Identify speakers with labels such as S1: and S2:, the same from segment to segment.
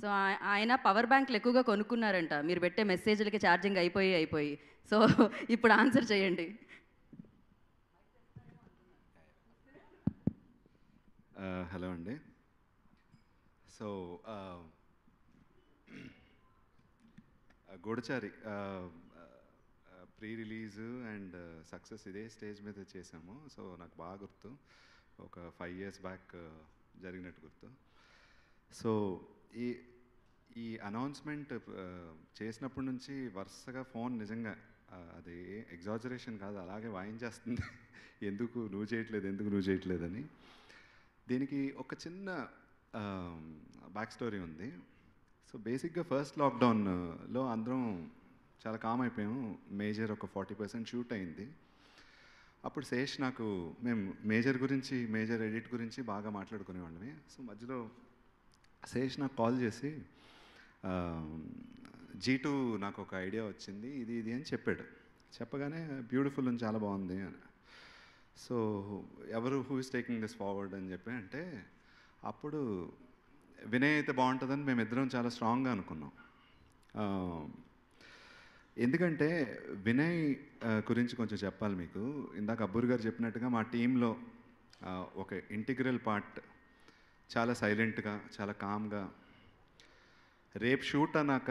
S1: so ఆ- ఆయన power బ్యాంక్లు ఎక్కువగా కొనుక్కున్నారంట మీరు పెట్టే మెసేజ్లకి ఛార్జింగ్ అయిపోయి అయిపోయి సో ఇప్పుడు ఆన్సర్ చేయండి
S2: హలో అండి so Goodachari pre release and success ఇదే స్టేజ్ మీద చేసాము సో నాకు బాగా గుర్తు ఒక ఫైవ్ ఇయర్స్ బ్యాక్ జరిగినట్టు గుర్తు సో ఈ ఈ అనౌన్స్మెంట్ చేసినప్పటి నుంచి వరుసగా ఫోన్ నిజంగా ఆ, అది ఎగ్జాజరేషన్ కాదు అలాగే వాయించేస్తుంది ఎందుకు నువ్వు చేయట్లేదు ఎందుకు నువ్వు చేయట్లేదని దీనికి ఒక చిన్న బ్యాక్ స్టోరీ ఉంది సో బేసిక్గా ఫస్ట్ లాక్డౌన్లో అందరం చాలా కామ్ అయిపోయాము మేజర్ ఒక ఫార్టీ పర్సెంట్ షూట్ అయింది అప్పుడు శేష్ నాకు మేము మేజర్ గురించి మేజర్ ఎడిట్ గురించి బాగా మాట్లాడుకునేవాళ్ళమి సో మధ్యలో శేష్ నాకు కాల్ చేసి జీ టూ నాకు ఒక ఐడియా వచ్చింది ఇది ఇది అని చెప్పాడు చెప్పగానే బ్యూటిఫుల్ అని చాలా బాగుంది అని సో ఎవరు who is taking this forward అని చెప్పి అంటే అప్పుడు వినయ్ అయితే బాగుంటుందని మేము ఇద్దరం చాలా స్ట్రాంగ్గా అనుకున్నాం ఆ, ఎందుకంటే వినయ్ ఆ, గురించి కొంచెం చెప్పాలి మీకు ఇందాక అబ్బూర్ గారు చెప్పినట్టుగా మా టీంలో ఒక ఇంటిగ్రల్ పార్ట్ చాలా సైలెంట్గా చాలా కామ్గా రేపు షూట్ అన్నాక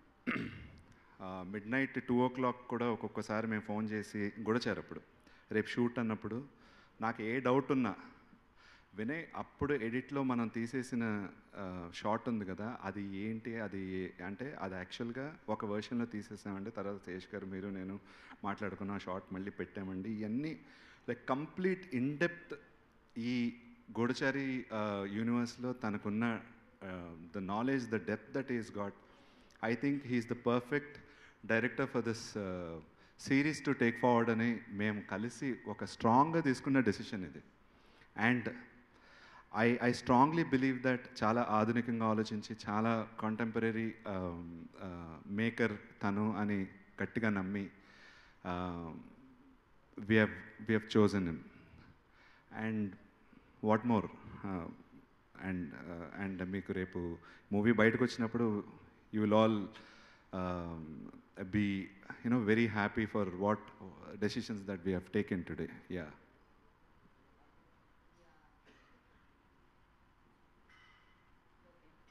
S2: midnight two o'clock కూడా ఒక్కొక్కసారి మేము ఫోన్ చేసి గుడచారు అప్పుడు రేపు షూట్ అన్నప్పుడు నాకు ఏ డౌట్ ఉన్నా వినయ్ అప్పుడు ఎడిట్లో మనం తీసేసిన షార్ట్ ఉంది కదా అది ఏంటి అది ఏ- అంటే అది యాక్చువల్గా ఒక వర్షన్లో తీసేసామండి తర్వాత శేష్ గారు మీరు నేను మాట్లాడుకున్న షార్ట్ మళ్ళీ పెట్టామండి ఇవన్నీ లైక్ కంప్లీట్ ఇన్డెప్త్ ఈ గూడచారి యూనివర్స్లో తనకున్న the knowledge the depth that is got I think he's the perfect director for this series to take forward అని మేము కలిసి ఒక స్ట్రాంగ్గా తీసుకున్న డెసిషన్ ఇది and I I strongly believe that చాలా ఆధునికంగా ఆలోచించి చాలా కాంటెంపరీ మేకర్ తను అని గట్టిగా నమ్మి we have we have chosen him and what more and and మీకు రేపు మూవీ బయటకు వచ్చినప్పుడు you will all be you know very happy for what decisions that we have taken today yeah